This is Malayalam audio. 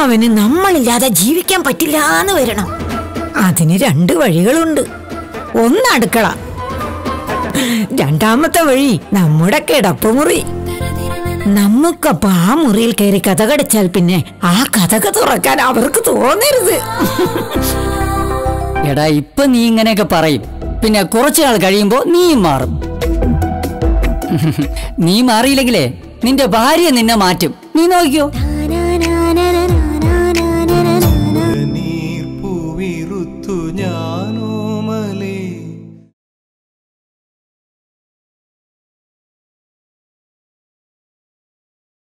അവന് നമ്മളില്ലാതെ ജീവിക്കാൻ പറ്റില്ല എന്ന് വരണം അതിന് രണ്ട് വഴികളുണ്ട് ഒന്ന് അടുക്കള രണ്ടാമത്തെ വഴി നമ്മുടെ കിടപ്പുമുറി നമുക്കപ്പൊ ആ മുറിയിൽ കയറി കഥ കടച്ചാൽ പിന്നെ ആ കഥക തുറക്കാൻ അവർക്ക് തോന്നരുത് എടാ ഇപ്പൊ നീ ഇങ്ങനെയൊക്കെ പറയും പിന്നെ കുറച്ചു നാൾ കഴിയുമ്പോ നീയും മാറും നീ മാറിയില്ലെങ്കിലേ നിന്റെ ഭാര്യ നിന്നെ മാറ്റും നീ നോക്കിയോ